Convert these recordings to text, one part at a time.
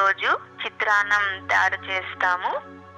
ఈరోజు చిత్రాన్నం తయారు చేస్తాము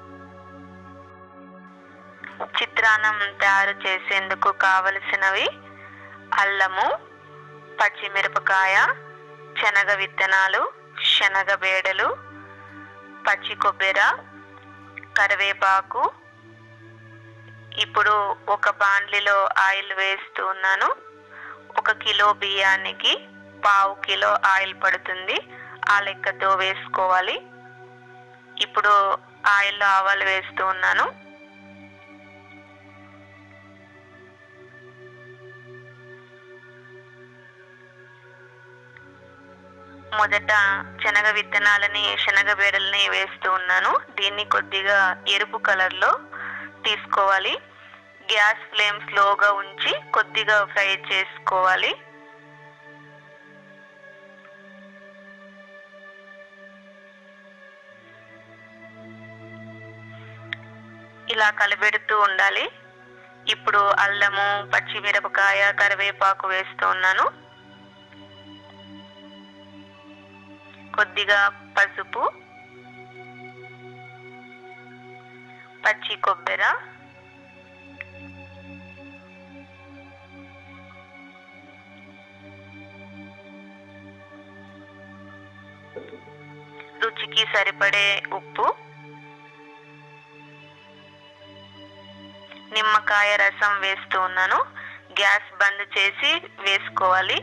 చిత్రాన్నం తయారు చేసేందుకు కావలసినవి అల్లము పచ్చిమిరపకాయ శనగ విత్తనాలు శనగ బేడలు పచ్చి కొబ్బెర కరివేపాకు ఇప్పుడు ఒక బాండ్లీలో ఆయిల్ వేస్తూ ఉన్నాను ఒక కిలో బియ్యానికి పావు కిలో ఆయిల్ పడుతుంది ఆ లెక్కతో వేసుకోవాలి ఇప్పుడు ఆయిల్లో ఆవాలు వేస్తూ ఉన్నాను మొదట శనగ విత్తనాలని శనగ బేడల్ని వేస్తూ ఉన్నాను దీన్ని కొద్దిగా ఎరుపు కలర్లో తీసుకోవాలి గ్యాస్ ఫ్లేమ్ స్లోగా ఉంచి కొద్దిగా ఫ్రై చేసుకోవాలి ఇలా కలిపెడుతూ ఉండాలి ఇప్పుడు అల్లము పచ్చిమిరపకాయ కరివేపాకు వేస్తూ ఉన్నాను కొద్దిగా పసుపు పచ్చి కొబ్బెర రుచికి సరిపడే ఉప్పు నిమ్మకాయ రసం వేస్తూ ఉన్నాను గ్యాస్ బంద్ చేసి వేసుకోవాలి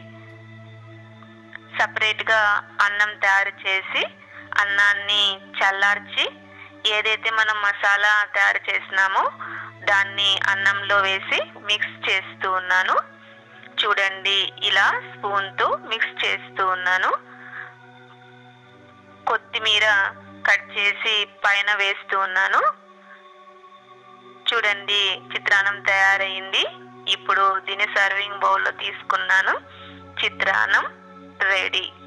సపరేట్ గా అన్నం తయారు చేసి అన్నాన్ని చల్లార్చి ఏదైతే మనం మసాలా తయారు చేసినామో దాన్ని అన్నంలో వేసి మిక్స్ చేస్తూ ఉన్నాను చూడండి ఇలా స్పూన్ తో మిక్స్ చేస్తూ ఉన్నాను కొత్తిమీర కట్ చేసి పైన వేస్తూ ఉన్నాను చూడండి చిత్రాన్నం తయారైంది ఇప్పుడు దీన్ని సర్వింగ్ బౌల్లో తీసుకున్నాను చిత్రాన్నం రెడీ